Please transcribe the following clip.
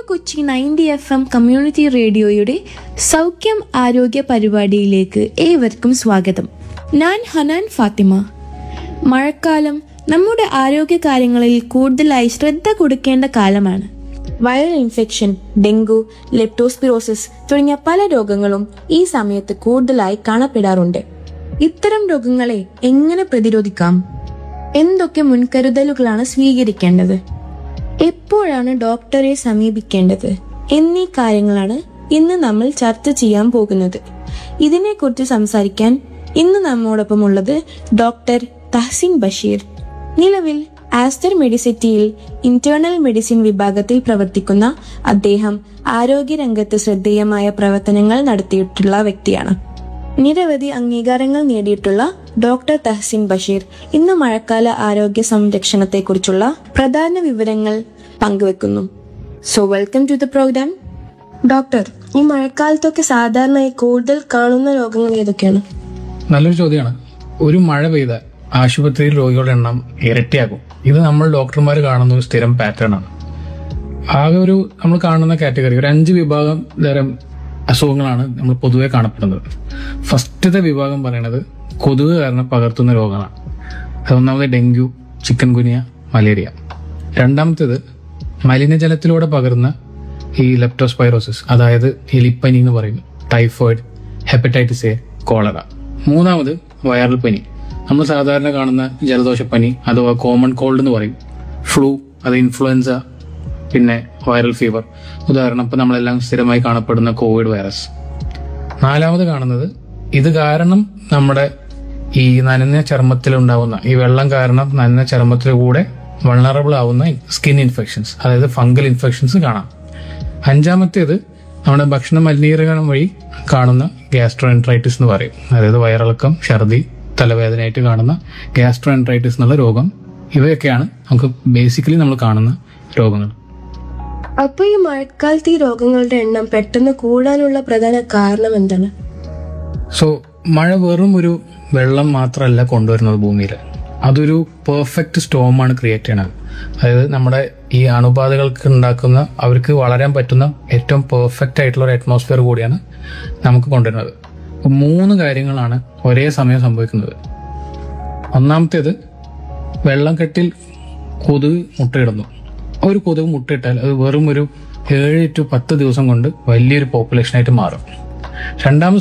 Kochi ninety F M community റേഡിയോയുടെ സൗഖ്യം ആരോഗ്യ പരിപാടിയിലേക്ക് ഏവർക്കും സ്വാഗതം ഞാൻ ഹനാൻ ഫാത്തിമ മഴക്കാലം നമ്മുടെ ആരോഗ്യ കാര്യങ്ങളിൽ കൂടുതലായി ശ്രദ്ധ കൊടുക്കേണ്ട കാലമാണ് വൈറൽ ഇൻഫെക്ഷൻ ഡെങ്കു ലെപ്റ്റോസ്പിറോസിസ് തുടങ്ങിയ പല രോഗങ്ങളും ഈ സമയത്ത് കൂടുതലായി കാണപ്പെടാറുണ്ട് ഇത്തരം രോഗങ്ങളെ എങ്ങനെ പ്രതിരോധിക്കാം എന്തൊക്കെ മുൻകരുതലുകളാണ് സ്വീകരിക്കേണ്ടത് എപ്പോഴാണ് ഡോക്ടറെ സമീപിക്കേണ്ടത് എന്നീ കാര്യങ്ങളാണ് ഇന്ന് നമ്മൾ ചർച്ച ചെയ്യാൻ പോകുന്നത് ഇതിനെക്കുറിച്ച് സംസാരിക്കാൻ ഇന്ന് നമ്മോടൊപ്പം ഉള്ളത് ഡോക്ടർ തഹസിൻ ബഷീർ നിലവിൽ ആസ്റ്റർ മെഡിസിറ്റിയിൽ ഇന്റേണൽ മെഡിസിൻ വിഭാഗത്തിൽ പ്രവർത്തിക്കുന്ന അദ്ദേഹം ആരോഗ്യരംഗത്ത് ശ്രദ്ധേയമായ പ്രവർത്തനങ്ങൾ നടത്തിയിട്ടുള്ള വ്യക്തിയാണ് നിരവധി അംഗീകാരങ്ങൾ നേടിയിട്ടുള്ള ഡോക്ടർ തഹസിൻ ബഷീർ ഇന്ന് മഴക്കാല ആരോഗ്യ സംരക്ഷണത്തെക്കുറിച്ചുള്ള പ്രധാന വിവരങ്ങൾ പങ്കുവെക്കുന്നു so welcome to the programme doctor ഈ മഴക്കാലത്തൊക്കെ സാധാരണയായി കൂടുതൽ കാണുന്ന രോഗങ്ങൾ ഏതൊക്കെയാണ് നല്ലൊരു ചോദ്യമാണ് ഒരു മഴ പെയ്ത ആശുപത്രിയിൽ രോഗികളുടെ എണ്ണം ഇരട്ടിയാകും ഇത് നമ്മൾ ഡോക്ടർമാർ കാണുന്ന ഒരു സ്ഥിരം പാറ്റേൺ ആണ് ആകെ ഒരു നമ്മൾ കാണുന്ന കാറ്റഗറി ഒരു അഞ്ച് വിഭാഗം തരം അസുഖങ്ങളാണ് നമ്മൾ പൊതുവെ കാണപ്പെടുന്നത് ഫസ്റ്റത്തെ വിഭാഗം പറയുന്നത് കൊതുക് കാരണം പകർത്തുന്ന രോഗങ്ങളാണ് അതൊന്നാമത് ഡെങ്കു ചിക്കൻ ഗുനിയ മലേറിയ രണ്ടാമത്തേത് മലിനജലത്തിലൂടെ പകരുന്ന ഈ ലെപ്റ്റോസ്പൈറോസിസ് അതായത് എലിപ്പനി എന്ന് പറയുന്നു ടൈഫോയിഡ് ഹെപ്പറ്റൈറ്റിസ് എ കോളറ മൂന്നാമത് വൈറൽ പനി നമ്മൾ സാധാരണ കാണുന്ന ജലദോഷപ്പനി അഥവാ കോമൺ കോൾഡ് എന്ന് പറയും ഫ്ലൂ അത് ഇൻഫ്ലുവൻസ പിന്നെ വൈറൽ ഫീവർ ഉദാഹരണം ഇപ്പം നമ്മളെല്ലാം സ്ഥിരമായി കാണപ്പെടുന്ന കോവിഡ് വൈറസ് നാലാമത് കാണുന്നത് ഇത് കാരണം നമ്മുടെ ഈ നനഞ്ഞ ചർമ്മത്തിൽ ഉണ്ടാവുന്ന ഈ വെള്ളം കാരണം നനഞ്ഞ ചർമ്മത്തിൽ കൂടെ വൾണറബിൾ ആവുന്ന സ്കിൻ ഇൻഫെക്ഷൻസ് അതായത് ഫംഗൽ ഇൻഫെക്ഷൻസ് കാണാം അഞ്ചാമത്തേത് നമ്മുടെ ഭക്ഷണ മലിനീകരണം വഴി കാണുന്ന ഗ്യാസ്ട്രോഎൻട്രൈറ്റിസ് എന്ന് പറയും അതായത് വയറിളക്കം ഛർദി തലവേദനയായിട്ട് കാണുന്ന ഗ്യാസ്ട്രോഎൻട്രൈറ്റിസ് എന്നുള്ള രോഗം ഇവയൊക്കെയാണ് നമുക്ക് ബേസിക്കലി നമ്മൾ കാണുന്ന രോഗങ്ങൾ അപ്പൊ ഈ മഴക്കാലത്ത് ഈ രോഗങ്ങളുടെ എണ്ണം പെട്ടെന്ന് കൂടാനുള്ള പ്രധാന കാരണം എന്താണ് സോ മഴ വെറും ഒരു വെള്ളം മാത്രമല്ല കൊണ്ടുവരുന്നത് ഭൂമിയിൽ അതൊരു പെർഫെക്റ്റ് സ്റ്റോമാണ് ക്രിയേറ്റ് ചെയ്യണത് അതായത് നമ്മുടെ ഈ അണുബാധകൾക്ക് ഉണ്ടാക്കുന്ന അവർക്ക് വളരാൻ പറ്റുന്ന ഏറ്റവും പെർഫെക്റ്റ് ആയിട്ടുള്ള ഒരു അറ്റ്മോസ്ഫിയർ കൂടിയാണ് നമുക്ക് കൊണ്ടുവരുന്നത് അപ്പൊ മൂന്ന് കാര്യങ്ങളാണ് ഒരേ സമയം സംഭവിക്കുന്നത് ഒന്നാമത്തേത് വെള്ളം കെട്ടിൽ കൊതുക് മുട്ടയിടുന്നു ഒരു കൊതുക് മുട്ടയിട്ടാൽ അത് വെറും ഒരു ഏഴ് ടു പത്ത് ദിവസം കൊണ്ട് വലിയൊരു പോപ്പുലേഷനായിട്ട് മാറും രണ്ടാമത്